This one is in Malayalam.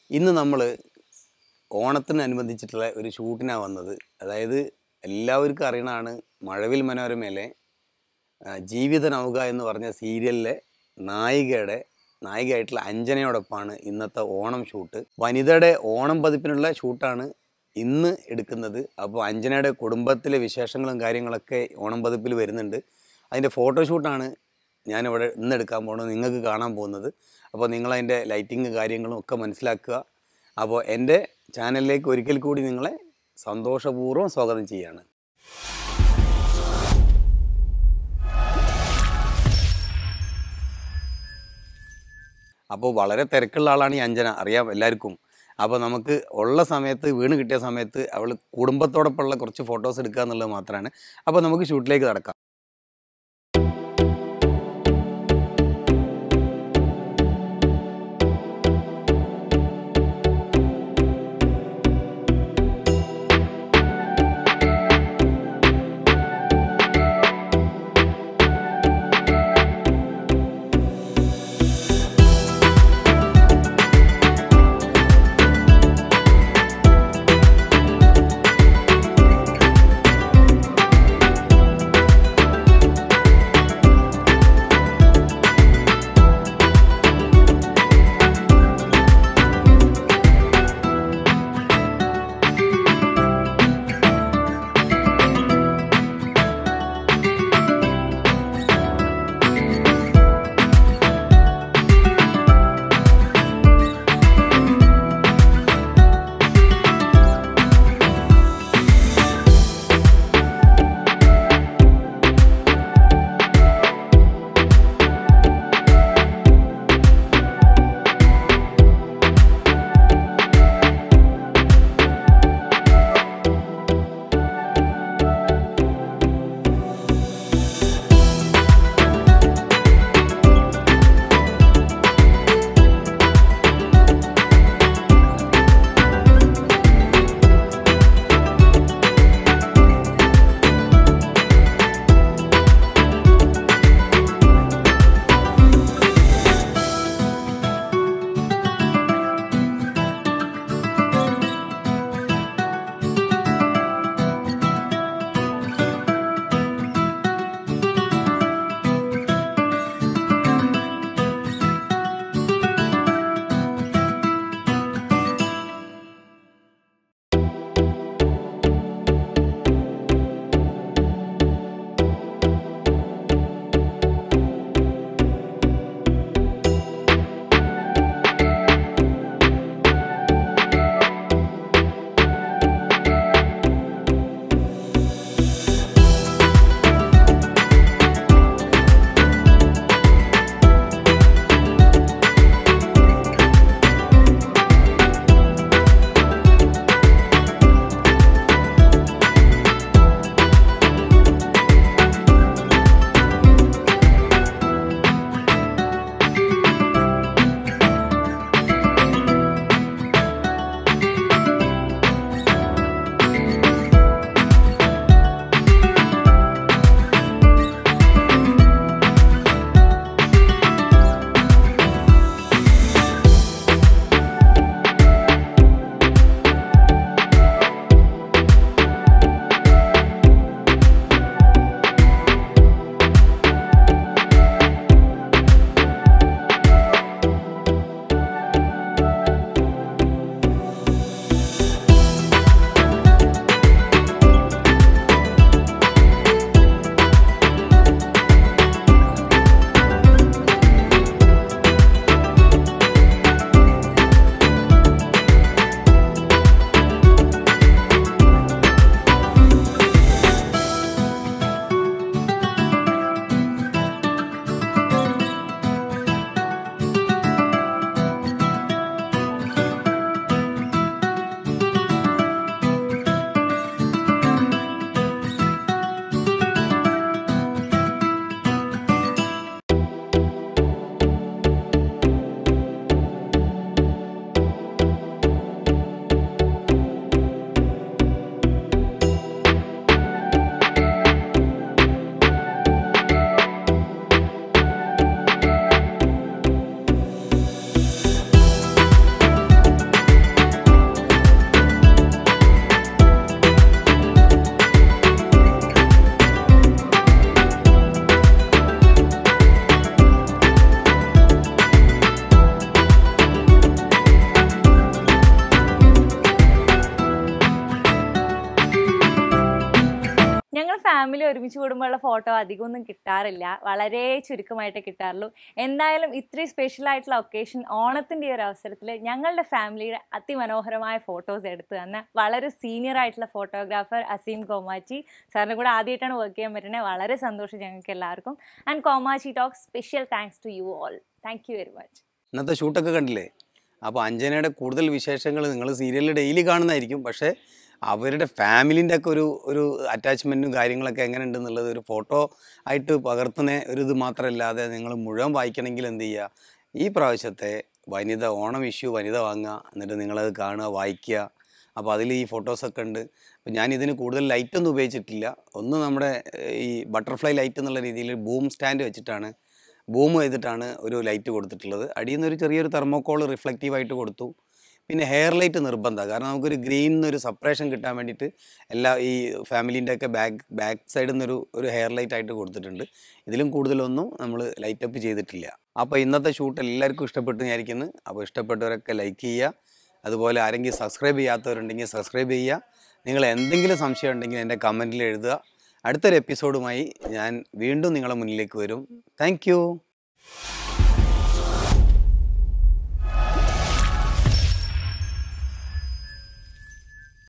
ഇന്ന് നമ്മൾ ഓണത്തിനനുബന്ധിച്ചിട്ടുള്ള ഒരു ഷൂട്ടിനാണ് വന്നത് അതായത് എല്ലാവർക്കും അറിയണതാണ് മഴവിൽ മനോരമയിലെ ആ, ജീവിത നൗക എന്ന് പറഞ്ഞ സീരിയലിലെ നായികയുടെ നായികയായിട്ടുള്ള അഞ്ജനയോടൊപ്പമാണ് ഇന്നത്തെ ഓണം ഷൂട്ട് വനിതയുടെ ഓണം പതിപ്പിനുള്ള ഷൂട്ടാണ് ഇന്ന് എടുക്കുന്നത് അപ്പോൾ അഞ്ജനയുടെ കുടുംബത്തിലെ വിശേഷങ്ങളും കാര്യങ്ങളൊക്കെ ഓണം പതിപ്പിൽ വരുന്നുണ്ട് അതിൻ്റെ ഫോട്ടോഷൂട്ടാണ് ഞാനിവിടെ ഇന്ന് എടുക്കാൻ പോകുന്നത് നിങ്ങൾക്ക് കാണാൻ പോകുന്നത് അപ്പോൾ നിങ്ങളതിൻ്റെ ലൈറ്റിങ് കാര്യങ്ങളും ഒക്കെ മനസ്സിലാക്കുക അപ്പോൾ എൻ്റെ ചാനലിലേക്ക് ഒരിക്കൽ കൂടി നിങ്ങളെ സന്തോഷപൂർവ്വം സ്വാഗതം ചെയ്യാണ് അപ്പോൾ വളരെ തിരക്കുള്ള ആളാണ് ഈ അഞ്ജന അറിയാം എല്ലാവർക്കും അപ്പോൾ നമുക്ക് ഉള്ള സമയത്ത് വീണ് കിട്ടിയ സമയത്ത് അവൾ കുടുംബത്തോടൊപ്പമുള്ള കുറച്ച് ഫോട്ടോസ് എടുക്കുക എന്നുള്ളത് മാത്രമാണ് അപ്പോൾ നമുക്ക് ഷൂട്ടിലേക്ക് നടക്കാം ഫാമിലി ഒരുമിച്ച് കൂടുമ്പോഴുള്ള ഫോട്ടോ അധികമൊന്നും കിട്ടാറില്ല വളരെ ചുരുക്കമായിട്ടേ കിട്ടാറുള്ളൂ എന്തായാലും ഇത്രയും സ്പെഷ്യൽ ആയിട്ടുള്ള ഒക്കേഷൻ ഓണത്തിൻ്റെ ഈ ഒരു അവസരത്തിൽ ഞങ്ങളുടെ ഫാമിലിയുടെ അതിമനോഹരമായ ഫോട്ടോസ് എടുത്തു തന്ന വളരെ സീനിയർ ആയിട്ടുള്ള ഫോട്ടോഗ്രാഫർ അസീം കോമാച്ചി സാറിൻ്റെ കൂടെ ആദ്യമായിട്ടാണ് വർക്ക് ചെയ്യാൻ പറ്റുന്നത് വളരെ സന്തോഷം ഞങ്ങൾക്ക് എല്ലാവർക്കും ആൻഡ് കോമാച്ചി talk special thanks to you all thank you very much ഇന്നത്തെ ഷൂട്ടൊക്കെ കണ്ടില്ലേ അപ്പോൾ അഞ്ജനയുടെ കൂടുതൽ വിശേഷങ്ങൾ നിങ്ങൾ സീരിയലിൽ ഡെയിലി കാണുന്നതായിരിക്കും പക്ഷേ അവരുടെ ഫാമിലിൻ്റെ ഒക്കെ ഒരു ഒരു അറ്റാച്ച്മെൻറ്റും കാര്യങ്ങളൊക്കെ എങ്ങനെ ഉണ്ടെന്നുള്ളത് ഒരു ഫോട്ടോ ആയിട്ട് പകർത്തുന്ന ഒരു ഇത് മാത്രമല്ലാതെ നിങ്ങൾ മുഴുവൻ വായിക്കണമെങ്കിൽ എന്ത് ചെയ്യുക ഈ പ്രാവശ്യത്തെ വനിത ഓണം ഇഷ്യൂ വനിത വാങ്ങുക എന്നിട്ട് നിങ്ങളത് കാണുക വായിക്കുക അപ്പോൾ അതിൽ ഈ ഫോട്ടോസൊക്കെ ഉണ്ട് അപ്പോൾ ഞാൻ ഇതിന് കൂടുതൽ ലൈറ്റൊന്നും ഉപയോഗിച്ചിട്ടില്ല ഒന്ന് നമ്മുടെ ഏഹ്, ഈ ബട്ടർഫ്ലൈ ലൈറ്റ് എന്നുള്ള രീതിയിൽ ബൂം സ്റ്റാൻഡ് വെച്ചിട്ടാണ് ബൂം ചെയ്തിട്ടാണ് ഒരു ലൈറ്റ് കൊടുത്തിട്ടുള്ളത് അടിയിൽ നിന്ന് ഒരു ചെറിയൊരു തെർമോക്കോൾ റിഫ്ലക്റ്റീവ് ആയിട്ട് കൊടുത്തു പിന്നെ ഹെയർ ലൈറ്റ് നിർബന്ധമാണ് കാരണം നമുക്കൊരു ഗ്രീൻ ഒരു സെപ്പറേഷൻ കിട്ടാൻ വേണ്ടിയിട്ട് എല്ലാ ഈ ഫാമിലീൻ്റെ ഒക്കെ ബാക്ക് ബാക്ക് സൈഡിൽ നിന്നൊരു ഒരു ഹെയർ ലൈറ്റ് ആയിട്ട് കൊടുത്തിട്ടുണ്ട് ഇതിലും കൂടുതലൊന്നും നമ്മൾ ലൈറ്റ് അപ്പ് ചെയ്തിട്ടില്ല അപ്പോൾ ഇന്നത്തെ ഷൂട്ട് എല്ലാവർക്കും ഇഷ്ടപ്പെട്ടു വിചാരിക്കുന്നു അപ്പോൾ ഇഷ്ടപ്പെട്ടവരൊക്കെ ലൈക്ക് ചെയ്യുക അതുപോലെ ആരെങ്കിലും സബ്സ്ക്രൈബ് ചെയ്യാത്തവരുണ്ടെങ്കിൽ സബ്സ്ക്രൈബ് ചെയ്യുക നിങ്ങൾ എന്തെങ്കിലും സംശയം ഉണ്ടെങ്കിൽ എൻ്റെ കമൻറ്റിൽ എഴുതുക അടുത്തൊരു എപ്പിസോഡുമായി ഞാൻ വീണ്ടും നിങ്ങളുടെ മുന്നിലേക്ക് വരും താങ്ക്